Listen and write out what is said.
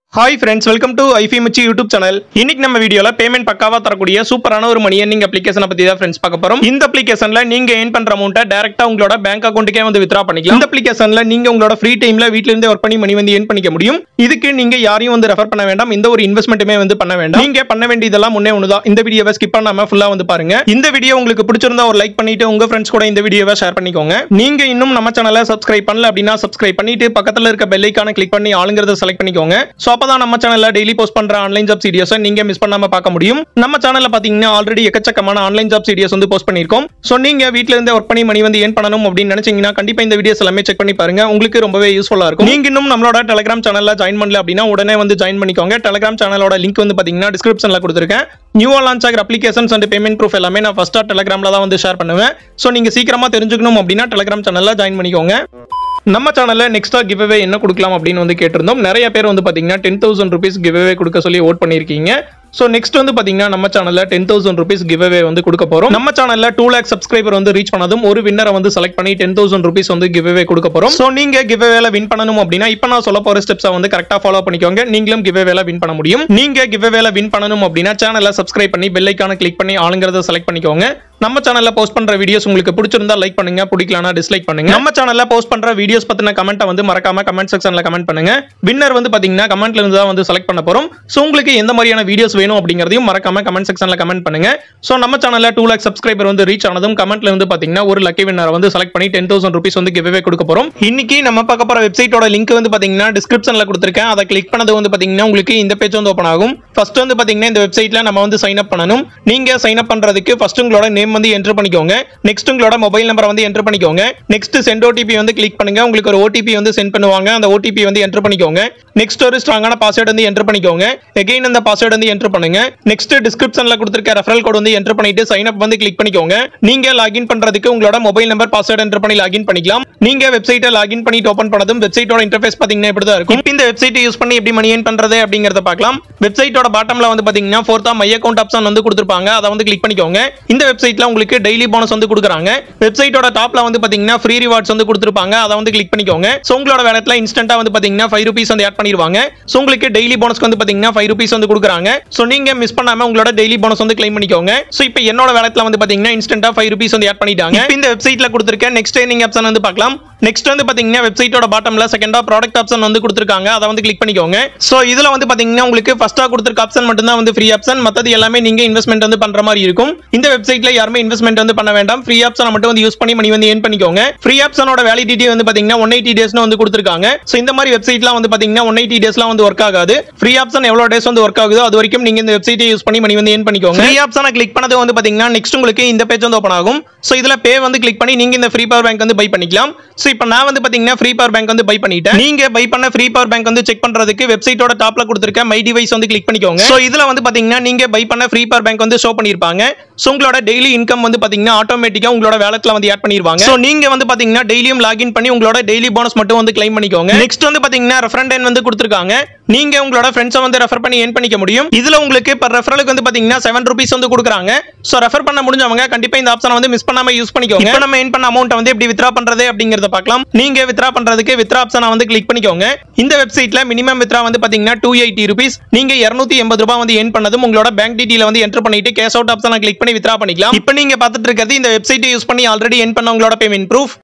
hi friends welcome to ஐஃபி மிச்சி YouTube channel இன்னைக்கு நம்ம வீடியோல பேமெண்ட் பக்காவா தரக்கூடிய சூப்பரான ஒரு மணி earning அப்ளிகேஷனை பத்தி தான் ஃப்ரெண்ட்ஸ் பார்க்க போறோம் இந்த அப்ளிகேஷன்ல நீங்க ஏர்ன் பண்ற அமௌண்ட்டை டைரக்டா உங்களோட பேங்க் அக்கௌண்ட்டுக்கே வந்து வித்ரா பண்ணிக்கலாம் இந்த அப்ளிகேஷன்ல நீங்க உங்களோட ஃப்ரீ டைம்ல வீட்ல இருந்தே ஒர்க் பண்ணி மணி வந்து ஏர்ன் பண்ணிக்க முடியும் இதுக்கு நீங்க யாரையும் வந்து ரெஃபர் பண்ண வேண்டாம் இந்த ஒரு இன்வெஸ்ட்மெண்ட்டுமே வந்து பண்ண வேண்டாம் நீங்க பண்ண வேண்டியதெல்லாம் முன்னே ஒண்ணுதான் இந்த வீடியோவை ஸ்கிப் பண்ணாம ஃபுல்லா வந்து பாருங்க இந்த வீடியோ உங்களுக்கு பிடிச்சிருந்தா ஒரு லைக் பண்ணிட்டு உங்க ஃப்ரெண்ட்ஸ் கூட இந்த வீடியோவை ஷேர் பண்ணிக்கோங்க நீங்க இன்னும் நம்ம சேனலை சப்ஸ்கிரைப் பண்ணல அப்படின்னா சப்ஸ்கிரைப் பண்ணிட்டு பக்கத்துல இருக்க பெல் ஐக்கான கிளிக் பண்ணி ஆளுங்கிறத செலக்ட் பண்ணிக்கோங்க சோ அப்பதான் நம்ம சேனல்ல டெய்லி போஸ்ட் பண்ற ஆன்லைன் ஜாப் வீடியோஸை நீங்க மிஸ் பண்ணாம பார்க்க முடியும் நம்ம சேனல்ல பாத்தீங்கன்னா ஆல்ரெடி எக்கச்சக்கமான ஆன்லைன் ஜாப் வீடியோஸ் வந்து போஸ்ட் பண்ணிருக்கோம் சோ நீங்க வீட்ல இருந்தே ஒர்க் பண்ணி மணி வந்து ஏன் பண்ணணும் அப்படின்னு நினைச்சீங்கன்னா கண்டிப்பா இந்த வீடியோஸ் எல்லாமே செக் பண்ணி பாருங்க உங்களுக்கு ரொம்பவே யூஸ்ஃபுல்லா இருக்கும் நீங்க இன்னும் நம்மளோட டெலிகிராம் சேனல்ல ஜாயின் பண்ணல அப்படின்னா உடனே வந்து ஜாயின் பண்ணிக்கோங்க டெலிகிராம் சேனலோட லிங்க் வந்து பாத்தீங்கன்னா டிஸ்கிரிப்ஷன்ல கொடுத்துருக்கேன் நியூவா லான்ச் ஆகிற அப்ளிகேஷன்ஸ் அண்ட் பேமெண்ட் ப்ரூஃப் எல்லாமே நான் ஃபர்ஸ்டா டெலிகிராம்ல தான் வந்து ஷேர் பண்ணுவேன் சோ நீங்க சீக்கிரமா தெரிஞ்சுக்கணும் அப்படின்னா டெலிகிராம் சேனல்ல ஜாயின் பண்ணிக்கோங்க நம்ம சேனல்ல நெக்ஸ்டா கிவ்அவே என்ன கொடுக்கலாம் அப்படின்னு வந்து கேட்டிருந்தோம் நிறைய பேர் வந்து பாத்தீங்கன்னா டென் தௌசண்ட் ருபீஸ் கிவ்அவே கொடுக்க சொல்லி ஓட் பண்ணிருக்கீங்க ஸோ நெக்ஸ்ட் வந்து பாத்தீங்கன்னா நம்ம சேனல்ல டென் தௌசண்ட் ருபீஸ் கிவ்அவே வந்து கொடுக்க போறோம் நம்ம சேனல்ல டூ லேக் சப்ஸ்கிரைபர் வந்து ரீச் பண்ணதும் ஒரு வின்னரை வந்து செலக்ட் பண்ணி டென் தௌசண்ட் ருபீஸ் வந்து கிவ்அவே கொடுக்க போறோம் ஸோ நீங்க கிவ்அவேல வின் பண்ணணும் அப்படின்னா இப்போ நான் சொல்ல போற ஸ்டெப்ஸை வந்து கரெக்டா ஃபாலோ பண்ணிக்கோங்க நீங்களும் கிவ்அவேல வின் பண்ண முடியும் நீங்க கிவ்அவேல வின் பண்ணணும் அப்படின்னா சேனலை சப்ஸ்கிரைப் பண்ணி பெல் ஐக்கான கிளிக் பண்ணி ஆளுங்கிறத செலக்ட் பண்ணிக்கோங்க நம்ம சேனல்ல போஸ்ட் பண்ற வீடியோஸ் உங்களுக்கு பிடிச்சிருந்தா லைக் பண்ணுங்க பிடிக்கலனா டிஸ்லைக் பண்ணுங்க நம்ம சேனல்ல போஸ்ட் பண்ற வீடியோஸ் பத்தின கமெண்ட்டை வந்து மறக்காம கமெண்ட் செக்ஷன்ல கமெண்ட் பண்ணுங்க வின்னர் வந்து பாத்தீங்கன்னா கமெண்ட்ல இருந்து தான் வந்து செலக்ட் பண்ண போறோம் சோ உங்களுக்கு எந்த மாதிரியான வீடியோஸ் வேணும் அப்படிங்கறதையும் மறக்காம கமெண்ட் செக்ஷன்ல கமெண்ட் பண்ணுங்க சோ நம்ம சேனல்ல டூ லேக் சப்ஸ்கிரைபர் வந்து ரீச் ஆனதும் கமெண்ட்ல இருந்து பாத்தீங்கன்னா ஒரு லக்கி வின்னர் வந்து செலக்ட் பண்ணி டென் தௌசண்ட் ருபீஸ் வந்து கிவ்வே கொடுக்க போறோம் இன்னைக்கு நம்ம பார்க்க போற வெப்சைட்டோட லிங்க் வந்து பாத்தீங்கன்னா டிஸ்கிரிப்ஷன்ல கொடுத்துருக்கேன் அதை கிளிக் பண்ணது வந்து பாத்தீங்கன்னா உங்களுக்கு இந்த பேஜ் வந்து ஓப்பன் ஆகும் ஃபர்ஸ்ட் வந்து பாத்தீங்கன்னா இந்த வெப்சைட்ல நம்ம வந்து சைன் அப் பண்ணணும் நீங்க சைன் அப் பண்றதுக்கு ஃபர்ஸ்ட் உங்களோட நேம் வந்து என்டர் பண்ணிக்கோங்க நெக்ஸ்ட் உங்களோட மொபைல் நம்பரை வந்து என்டர் பண்ணிக்கோங்க நெக்ஸ்ட் சென்ட் ஓடிபி வந்து கிளிக் பண்ணுங்க உங்களுக்கு ஒரு ஓடிபி வந்து சென்ட் பண்ணுவாங்க அந்த ஓடிபி வந்து என்டர் பண்ணிக்கோங்க நெக்ஸ்ட் ஒரு ஸ்ட்ராங்கான பாஸ்வேர்டு வந்து என்டர் பண்ணிக்கோங்க எகைன் அந்த பாஸ்வேர்டு வந்து என்டர் பண்ணுங்க நெக்ஸ்ட் டிஸ்கிரிப்ஷன்ல கொடுத்திருக்க ரெஃபரல் கோட் வந்து என்டர் பண்ணிட்டு சைன் அப் வந்து கிளிக் பண்ணிக்கோங்க நீங்க லாகின் பண்றதுக்கு உங்களோட மொபைல் நம்பர் பாஸ்வேர்டு என்டர் பண்ணி லாகின் பண்ணிக்கலாம் நீங்க வெப்சைட்டை லாகின் பண்ணிட்டு ஓபன் பண்ணதும் வெப்சைட்டோட இன்டர்ஃபேஸ் பாத்தீங்கன்னா இப்படி தான் இருக்கும் இப்ப இந்த வெப்சைட்டை யூஸ் பண்ணி எப்படி மணி ஏர்ன் பண்றது அப்படிங்கறத பார்க்கலாம் வெப்சைட்டோட பாட்டம்ல வந்து பாத்தீங்கன்னா ஃபோர்த்தா மை அக்கௌண்ட் ஆப்ஷன் வந்து கொடுத்திருப்பாங்க அதை வந்து கிளிக் பண்ணிக்கோங்க இந்த வெப்சைட்ல உங்களுக்கு டெய்லி போனஸ் வந்து கொடுக்குறாங்க வெப்சைட்டோட டாப்ல வந்து பாத்தீங்கன்னா ஃப்ரீ ரிவார்ட்ஸ் வந்து கொடுத்திருப்பாங்க அதை வந்து கிளிக் பண்ணிக்கோங்க சோ உங்களோட வேலட்ல இன்ஸ்டன்ட்டா வந்து பாத்தீங்கன்னா ஃபைவ் ருபீஸ் வந்து ஆட் பண்ணிடுவாங்க சோ உங்களுக்கு டெய்லி போனஸ்க்கு வந்து பாத்தீங்கன்னா ஃபைவ் ருபீஸ் வந்து கொடுக்குறாங்க சோ நீங்க மிஸ் பண்ணாம உங்களோட டெய்லி போனஸ் வந்து கிளைம் பண்ணிக்கோங்க சோ இப்போ என்னோட வேலட்ல வந்து பாத்தீங்கன்னா இன்ஸ்டன்ட்டா ஃபைவ் ருபீஸ் வந்து ஆட் பண்ணிட்டாங்க இப்போ இந்த வெப்சைட்ல கொடுத்திருக்க நெக்ஸ்ட் ஏர்னிங் ஆப்ஷன் வந்து பார்க்கலாம் நெக்ஸ்ட் வந்து பாத்தீங்கன்னா வெப்சைட்டோட பாட்டம்ல செகண்டா ப்ராடக்ட் ஆப்ஷன் வந்து கொடுத்திருக்காங்க அதை வந்து கிளிக் பண்ணிக்கோங்க சோ இதுல வந்து பாத்தீங்கன்னா உங்களுக்கு ஃபர்ஸ்டா கொடுத்திருக்க ஆப்ஷன் மட்டும் தான் வந்து ஃப்ரீ ஆப்ஷன் மத்தது எல்லாமே நீங்க இன்வெஸ்ட்மெண்ட் வந்து பண்ற மாதிரி இருக்கும் இந்த வெப்சைட்ல யாருமே இன்வெஸ்ட்மெண்ட் வந்து பண்ண வேண்டாம் ஃப்ரீ ஆப்ஷனை மட்டும் வந்து யூஸ் பண்ணி மணி வந்து ஏர்ன் பண்ணிக்கோங்க ஃப்ரீ ஆப்ஷனோட வேலிடிட்டி வந்து பாத்தீங்கன்னா ஒன் எயிட்டி டேஸ்னு வந்து கொடுத்திருக்காங்க சோ இந்த மாதிரி வெப்சைட்லாம் வந்து பாத்தீங்கன்னா ஒன் எயிட்டி டேஸ்லாம் வந்து ஒர்க் ஆகாது ஃப்ரீ ஆப்ஷன் எவ்வளவு டேஸ் வந்து ஒர்க் ஆகுதோ அது வரைக்கும் நீங்க இந்த வெப்சைட்டை யூஸ் பண்ணி மணி வந்து ஏர்ன் பண்ணிக்கோங்க ஃப்ரீ ஆப்ஷனை கிளிக் பண்ணது வந்து பாத்தீங்கன்னா நெக்ஸ்ட் உங்களுக்கு இந்த பேஜ் வந்து ஓப்பன் ஆகும் சோ இதுல பே வந்து கிளிக் பண்ணி நீங்க இந்த ஃப்ரீ பவர் பேங்க் வந்து பை பண்ணிக்கலாம் சோ இப்போ நான் வந்து பாத்தீங்கன்னா ஃப்ரீ பவர் பேங்க் வந்து பை பண்ணிட்டேன் நீங்க பை பண்ண ஃப்ரீ பவர் பேங்க் வந்து செக் பண்றதுக்கு வெப்சைட்டோட டாப்ல கொடுத்திருக்க மை டிவைஸ் வந்து கிளிக் பண்ணிக்கோங்க சோ இதுல வந்து பாத்தீங்கன்னா நீங்க பை பண்ண ஃப்ரீ பவர் பேங்க் வந்து ஷோ பண்ணிருப்பாங்க சோ உங்களோட டெய்லி இன்கம் வந்து பாத்தீங்கன்னா ஆட்டோமேட்டிக்கா உங்களோட வேலட்ல வந்து ஆட் பண்ணிருவாங்க சோ நீங்க வந்து பாத்தீங்கன்னா டெய்லியும் லாகின் பண்ணி உங்களோட டெய்லி போனஸ் மட்டும் வந்து கிளைம் பண்ணிக்கோங்க நெக்ஸ்ட் வந்து பாத்தீங்கன்னா ரெஃபரண்ட் வந்து கொடுத்திருக்காங்க நீங்க உங்களோட ஃப்ரெண்ட்ஸை வந்து ரெஃபர் பண்ணி ஏன் பண்ணிக்க முடியும் இதுல உங்களுக்கு பர் ரெஃபரலுக்கு வந்து பாத்தீங்கன்னா செவன் ருபீஸ் வந்து கொடுக்குறாங்க சோ ரெஃபர் பண்ண முடிஞ்சவங்க கண்டிப்பா இந்த ஆப்ஷனை வந்து மிஸ் பண்ணாம யூஸ் பண்ணிக்கோங்க இப்போ நம்ம ஏன் பண்ண அமௌண்ட் வந்து எப்படி வித்ரா பண்றது அப்படிங்கறத பார்க்கலாம் நீங்க வித்ரா பண்றதுக்கு வித்ரா ஆப்ஷனை வந்து கிளிக் பண்ணிக்கோங்க இந்த வெப்சைட்ல மினிமம் வித்ரா வந்து பாத்தீங்கன்னா டூ எயிட்டி ருபீஸ் நீங்க இருநூத்தி எண்பது ரூபாய் வந்து ஏன் பண்ணதும் உங்களோட பேங்க் டீட்டெயில் வந்து என்டர் பண்ணிட்டு கேஷ் அவுட் ஆப்ஷனை கிளிக் பண்ணி வித்ரா பண்ணிக்கலாம் இப்போ நீங்க பார்த்துட்டு இருக்கிறது இந்த வெப்சைட்டை யூஸ் பண்ணி ஆல்ரெடி ஏன் பண்ணவங்களோட பேமெண்ட் ப்ரூஃப்